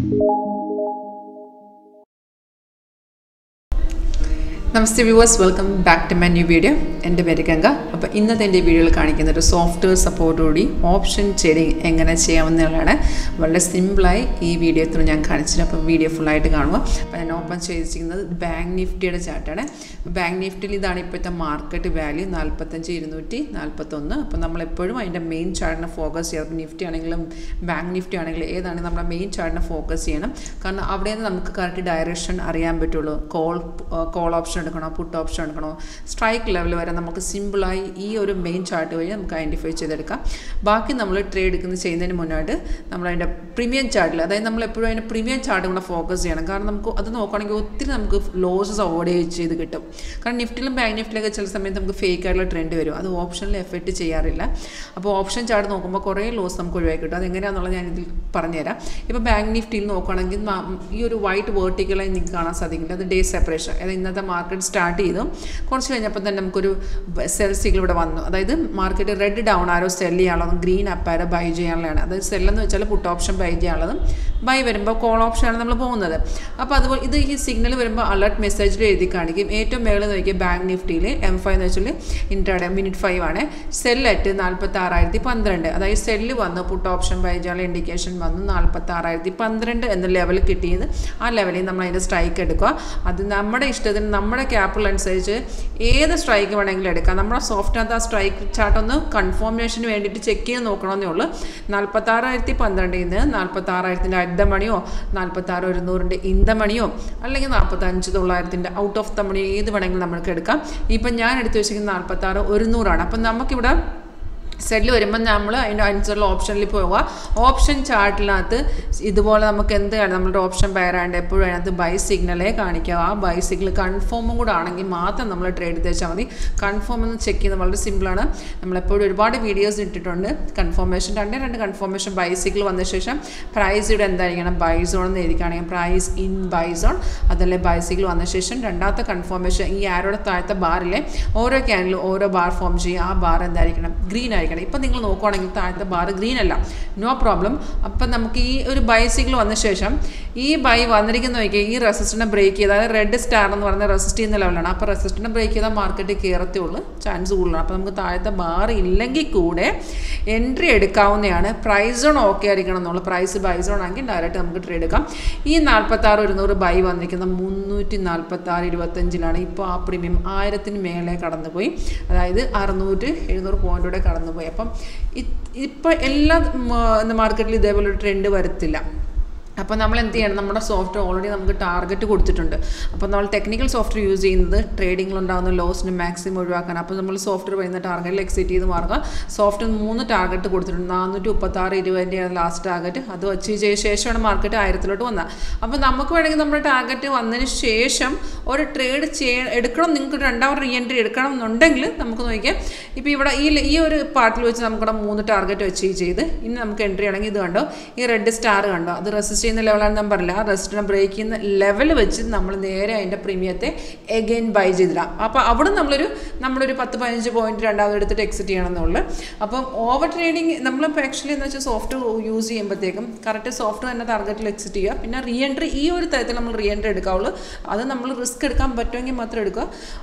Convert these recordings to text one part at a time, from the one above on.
namaste viewers welcome back to my new video എൻ്റെ പേര് ഗംഗ അപ്പോൾ ഇന്നത്തെ എൻ്റെ വീഡിയോയിൽ കാണിക്കുന്ന ഒരു സോഫ്റ്റ്വെയർ സപ്പോർട്ടോടുകൂടി ഓപ്ഷൻ ട്രേഡിംഗ് എങ്ങനെ ചെയ്യാമെന്നുള്ളതാണ് വളരെ സിമ്പിളായി ഈ വീഡിയോ ത്രൂ ഞാൻ കാണിച്ചിട്ട് അപ്പോൾ വീഡിയോ ഫുള്ളായിട്ട് കാണുക അപ്പോൾ ഞാൻ ഓപ്പൺ ചെയ്തിരിക്കുന്നത് ബാങ്ക് നിഫ്റ്റിയുടെ ചാർട്ടാണ് ബാങ്ക് നിഫ്റ്റിയിൽ ഇതാണ് ഇപ്പോഴത്തെ മാർക്കറ്റ് വാല്യൂ നാൽപ്പത്തഞ്ച് ഇരുന്നൂറ്റി നാൽപ്പത്തൊന്ന് അപ്പോൾ നമ്മളെപ്പോഴും അതിൻ്റെ മെയിൻ ചാർട്ടിനെ ഫോക്കസ് ചെയ്യണം നിഫ്റ്റി ആണെങ്കിലും ബാങ്ക് നിഫ്റ്റി ആണെങ്കിലും ഏതാണ് നമ്മുടെ മെയിൻ ചാർട്ടിനെ ഫോക്കസ് ചെയ്യണം കാരണം അവിടെ നിന്ന് നമുക്ക് കറക്റ്റ് ഡയറക്ഷൻ അറിയാൻ പറ്റുള്ളൂ കോൾ കോൾ ഓപ്ഷൻ എടുക്കണോ പുട്ട് ഓപ്ഷൻ എടുക്കണോ സ്ട്രൈക്ക് ലെവൽ വരെ നമുക്ക് സിമ്പിളായി ഈ ഒരു മെയിൻ ചാർട്ട് വഴി നമുക്ക് ഐഡൻറ്റിഫൈ ചെയ്തെടുക്കാം ബാക്കി നമ്മൾ ട്രേഡ് എടുക്കുന്ന ചെയ്യുന്നതിന് മുന്നായിട്ട് നമ്മൾ അതിൻ്റെ പ്രീമിയം ചാർട്ടിൽ അതായത് നമ്മൾ എപ്പോഴും അതിൻ്റെ പ്രീമിയം ചാർട്ട് കൂടെ ഫോക്കസ് ചെയ്യണം കാരണം നമുക്ക് അത് നോക്കുകയാണെങ്കിൽ ഒത്തിരി നമുക്ക് ലോസസ് അവോയ്ഡ് ചെയ്ത് കിട്ടും കാരണം നിഫ്റ്റിലും ബാങ്ക് നിഫ്റ്റിലൊക്കെ ചില സമയത്ത് നമുക്ക് ഫേക്ക് ആയിട്ടുള്ള ട്രെൻഡ് വരും അത് ഓപ്ഷനിൽ എഫക്റ്റ് ചെയ്യാറില്ല അപ്പോൾ ഓപ്ഷൻ ചാർട്ട് നോക്കുമ്പോൾ കുറേ ലോസ് നമുക്ക് ഒഴിവാക്കി കിട്ടും അതെങ്ങനെയാണെന്നുള്ളത് ഞാൻ ഇതിൽ പറഞ്ഞുതരാം ഇപ്പോൾ ബാങ്ക് നിഫ്റ്റിയിൽ നോക്കുകയാണെങ്കിൽ ഈ ഒരു വൈറ്റ് വേർട്ടിക്കലായി നിങ്ങൾക്ക് കാണാൻ സാധിക്കില്ല അത് ഡേ സെപ്പറേഷൻ അതായത് ഇന്നത്തെ മാർക്കറ്റ് സ്റ്റാർട്ട് ചെയ്തു കുറച്ച് കഴിഞ്ഞപ്പോൾ തന്നെ നമുക്കൊരു സെൽ സിഗ്നൽ ഇവിടെ വന്നു അതായത് market red down arrow sell ചെയ്യാനുള്ളതും ഗ്രീൻ അപ്പ് ആരോ ബൈ ചെയ്യാനുള്ളതാണ് അതായത് സെല്ലെന്ന് വെച്ചാൽ പുട്ട് ഓപ്ഷൻ ബൈ ചെയ്യാനുള്ളതും ബൈ വരുമ്പോൾ കോൾ ഓപ്ഷനാണ് നമ്മൾ പോകുന്നത് അപ്പോൾ അതുപോലെ ഇത് ഈ സിഗ്നൽ വരുമ്പോൾ അലർട്ട് മെസ്സേജിൽ എഴുതി കാണിക്കും ഏറ്റവും മേളിൽ നോക്കിയ ബാങ്ക് നിഫ്റ്റിയിൽ എം ഫൈവ് എന്ന് വെച്ചാൽ ഇൻട്രാഡേ മിനിറ്റ് ഫൈവ് ആണ് സെല്ലെറ്റ് നാൽപ്പത്തി ആറായിരത്തി പന്ത്രണ്ട് അതായത് സെല്ല് വന്നു പുട്ട് ഓപ്ഷൻ ബൈ ചെയ്യാനുള്ള ഇൻഡിക്കേഷൻ വന്നു നാൽപ്പത്തി ആറായിരത്തി പന്ത്രണ്ട് എന്ന ലെവൽ കിട്ടിയത് ആ ലെവലിൽ നമ്മൾ അതിൻ്റെ സ്ട്രൈക്ക് എടുക്കുക അത് നമ്മുടെ ഇഷ്ടത്തിന് നമ്മുടെ ക്യാപിറ്റൽ അനുസരിച്ച് ഏത് സ്ട്രൈക്ക് വേണമെങ്കിലും എടുക്കാം നമ്മുടെ സോഫ്റ്റിനകത്ത് ആ സ്ട്രൈക്ക് ചാർട്ട് ഒന്ന് കൺഫോർമേഷന് വേണ്ടിയിട്ട് ചെക്ക് ചെയ്ത് നോക്കണമെന്നേ ഉള്ളൂ നാൽപ്പത്താറായിരത്തി പന്ത്രണ്ടിൽ നിന്ന് നാൽപ്പത്താറായിരത്തിൻ്റെ അറ്റ് ദ മണിയോ നാൽപ്പത്താറ് ഒരുന്നൂറിൻ്റെ ഇൻ ദ മണിയോ അല്ലെങ്കിൽ നാൽപ്പത്തഞ്ച് തൊള്ളായിരത്തിൻ്റെ ഔട്ട് ഓഫ് ദ മണിയോ ഏത് വേണമെങ്കിലും നമുക്ക് എടുക്കാം ഇപ്പം ഞാൻ എടുത്തു വെച്ചിരിക്കുന്നത് നാൽപ്പത്താറ് ഒരുന്നൂറാണ് അപ്പം നമുക്കിവിടെ സെറ്റിൽ വരുമ്പോൾ നമ്മൾ അതിൻ്റെ അനുസരിച്ചുള്ള ഓപ്ഷനിൽ പോവുക ഓപ്ഷൻ ചാർട്ടിനകത്ത് ഇതുപോലെ നമുക്ക് എന്ത് നമ്മളുടെ ഓപ്ഷൻ ബയറാണ്ട് എപ്പോഴും അതിനകത്ത് ബൈ സിഗ്നലേ കാണിക്കുക ആ ബൈ സിഗ്നൽ കൺഫേമും കൂടെ ആണെങ്കിൽ മാത്രം നമ്മൾ ട്രേഡ് തേച്ചാൽ മതി കൺഫേം എന്ന് ചെക്ക് ചെയ്യുന്നത് വളരെ സിമ്പിളാണ് നമ്മളെപ്പോഴും ഒരുപാട് വീഡിയോസ് ഇട്ടിട്ടുണ്ട് കൺഫർമേഷൻ രണ്ടേ രണ്ട് കൺഫർമേഷൻ ബൈ സിഗ്നൽ വന്ന ശേഷം പ്രൈസ് ഇവിടെ എന്തായിരിക്കണം ബൈ സോൺ എന്ന് എഴുതിക്കുകയാണെങ്കിൽ പ്രൈസ് ഇൻ ബൈ സോൺ അതല്ലേ ബൈ സിഗ്നൽ വന്ന ശേഷം രണ്ടാമത്തെ കൺഫർമേഷൻ ഈ ആരോടെ താഴത്തെ ബാറിലെ ഓരോ ക്യാനിലും ഓരോ ബാർ ഫോം ചെയ്യും ആ ബാർ എന്തായിരിക്കണം ഗ്രീൻ ആയിരിക്കണം ഇപ്പം നിങ്ങൾ നോക്കുവാണെങ്കിൽ താഴത്തെ ബാർ ഗ്രീൻ അല്ല നോ പ്രോബ്ലം അപ്പം നമുക്ക് ഈ ഒരു ബൈസിക്കിൾ വന്ന ശേഷം ഈ ബൈ വന്നിരിക്കുന്ന നോക്കിയാൽ ഈ റെസിസ്റ്റിനെ ബ്രേക്ക് ചെയ്ത് അതായത് റെഡ് സ്റ്റാർ എന്ന് പറയുന്ന റെസിസ്റ്റ് ചെയ്യുന്ന ലെവലാണ് അപ്പോൾ റെസിസ്റ്റിനെ ബ്രേക്ക് ചെയ്താൽ മാർക്കറ്റ് കയറത്തേ ഉള്ളൂ ചാൻസ് കൂടുതലാണ് അപ്പോൾ നമുക്ക് താഴത്തെ ബാർ ഇല്ലെങ്കിൽ കൂടെ എൻട്രി എടുക്കാവുന്നതാണ് പ്രൈസ് സോൺ ഓക്കെ ആയിരിക്കണം എന്നുള്ള പ്രൈസ് ബൈ സോൺ ആണെങ്കിൽ ഡയറക്റ്റ് നമുക്ക് ട്രേഡ് എടുക്കാം ഈ നാൽപ്പത്താറ് ഒരുന്നൂറ് ബൈ വന്നിരിക്കുന്ന മുന്നൂറ്റി നാൽപ്പത്താറ് ഇരുപത്തഞ്ചിലാണ് ഇപ്പോൾ ആ പ്രീമിയം ആയിരത്തിന് മേലെ കടന്നുപോയി അതായത് അറുന്നൂറ് എഴുന്നൂറ് പോയിൻറ്റോടെ കടന്നുപോയി അപ്പം ഇപ്പം എല്ലാ മാർക്കറ്റിലും ഇതേപോലെ ഒരു ട്രെൻഡ് വരത്തില്ല അപ്പോൾ നമ്മൾ എന്ത് ചെയ്യണം നമ്മുടെ സോഫ്റ്റ്വെയർ ഓൾറെഡി നമുക്ക് ടാർഗറ്റ് കൊടുത്തിട്ടുണ്ട് അപ്പോൾ നമ്മൾ ടെക്നിക്കൽ സോഫ്റ്റ്വെയർ യൂസ് ചെയ്യുന്നത് ട്രേഡിങ്ങിലുണ്ടാകുന്ന ലോസിന് മാക്സിമം ഒഴിവാക്കാൻ അപ്പോൾ നമ്മൾ സോഫ്റ്റ്വെയർ വരുന്ന ടാർഗറ്റിൽ എക്സിറ്റ് ചെയ്ത് മാറുക സോഫ്റ്റ്വെയർ മൂന്ന് ടാർഗറ്റ് കൊടുത്തിട്ടുണ്ട് നാനൂറ്റി മുപ്പത്താറ് ഇരുപതിൻ്റെയാണ് ലാസ്റ്റ് ടാർഗറ്റ് അത് അച്ചീവ് ചെയ്ത ശേഷമാണ് മാർക്കറ്റ് ആയിരത്തിലോട്ട് വന്നത് അപ്പോൾ നമുക്ക് വേണമെങ്കിൽ നമ്മുടെ ടാർഗറ്റ് വന്നതിന് ശേഷം ഒരു ട്രേഡ് ചെയ്യ എടുക്കണം നിങ്ങൾക്ക് രണ്ടാമത് റീ എൻട്രി എടുക്കണം എന്നുണ്ടെങ്കിൽ നമുക്ക് നോക്കിയാൽ ഇപ്പോൾ ഇവിടെ ഈ ഈ ഒരു പാർട്ടിൽ വെച്ച് നമുക്കിവിടെ മൂന്ന് ടാർഗറ്റ് അച്ചീവ് ചെയ്ത് ഇനി നമുക്ക് എൻട്രി ആണെങ്കിൽ ഇത് കണ്ടോ ഈ റെഡ് സ്റ്റാർ കണ്ടോ അത് റെസിസ്റ്റ് ചെയ്യുന്ന ലെവലാണ് ഞാൻ പറഞ്ഞില്ല ആ റെസിസ്റ്റിനെ ബ്രേക്ക് ചെയ്യുന്ന ലെവൽ വെച്ച് നമ്മൾ നേരെ അതിൻ്റെ പ്രീമിയത്തെ എഗെയിൻ ബൈ ചെയ്തിടാം അപ്പോൾ അവിടെ നമ്മളൊരു നമ്മളൊരു പത്ത് പതിനഞ്ച് പോയിന്റ് രണ്ടാമത് എടുത്തിട്ട് എക്സിറ്റ് ചെയ്യണം എന്നുള്ളത് അപ്പം ഓവർ ട്രേഡിങ് നമ്മളിപ്പോൾ ആക്ച്വലി എന്ന് വെച്ചാൽ സോഫ്റ്റ് യൂസ് ചെയ്യുമ്പോഴത്തേക്കും കറക്റ്റ് സോഫ്റ്റ് തന്നെ ടാർഗറ്റിൽ എക്സിറ്റ് ചെയ്യുക പിന്നെ റീ എൻട്രി ഈ ഒരു തരത്തിൽ നമ്മൾ റീ എൻട്രി എടുക്കാവുള്ളൂ അത് നമ്മൾ റിസ്ക് എടുക്കാൻ പറ്റുമെങ്കിൽ മാത്രം എടുക്കുക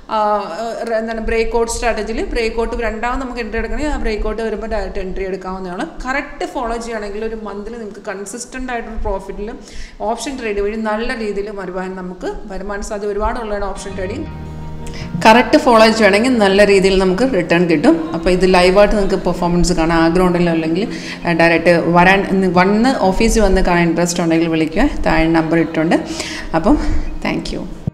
എന്താണ് ബ്രേക്ക് ഔട്ട് സ്ട്രാറ്റജിയിൽ ബ്രേക്ക് ഔട്ട് രണ്ടാമത് നമുക്ക് എൻട്രി എടുക്കണമെങ്കിൽ ആ ബ്രേക്ക് ഔട്ട് വരുമ്പോൾ ഡയറക്റ്റ് എൻട്രി എടുക്കാവുന്നതാണ് കറക്റ്റ് ഫോളോ ചെയ്യുകയാണെങ്കിൽ ഒരു മന്തിൽ നിങ്ങൾക്ക് കൺസിസ്റ്റൻ്റ് ആയിട്ടൊരു പ്രോഫിറ്റിൽ ഓപ്ഷൻ ട്രേഡ് വഴി നല്ല രീതിയിൽ വരുമാനം നമുക്ക് വരുമാന സാധ്യത ഒരുപാടുള്ളതാണ് ഓപ്ഷൻ ട്രേഡിങ് കറക്റ്റ് ഫോളോ ചെയ്യുകയാണെങ്കിൽ നല്ല രീതിയിൽ നമുക്ക് റിട്ടേൺ കിട്ടും അപ്പോൾ ഇത് ലൈവായിട്ട് നിങ്ങൾക്ക് പെർഫോമൻസ് കാണാൻ ആഗ്രഹം ഉണ്ടെങ്കിൽ അല്ലെങ്കിൽ ഡയറക്റ്റ് വരാൻ വന്ന് ഓഫീസിൽ വന്ന് കാണാൻ ഇൻട്രസ്റ്റ് ഉണ്ടെങ്കിൽ വിളിക്കുക താഴെ നമ്പർ ഇട്ടുണ്ട് അപ്പം താങ്ക്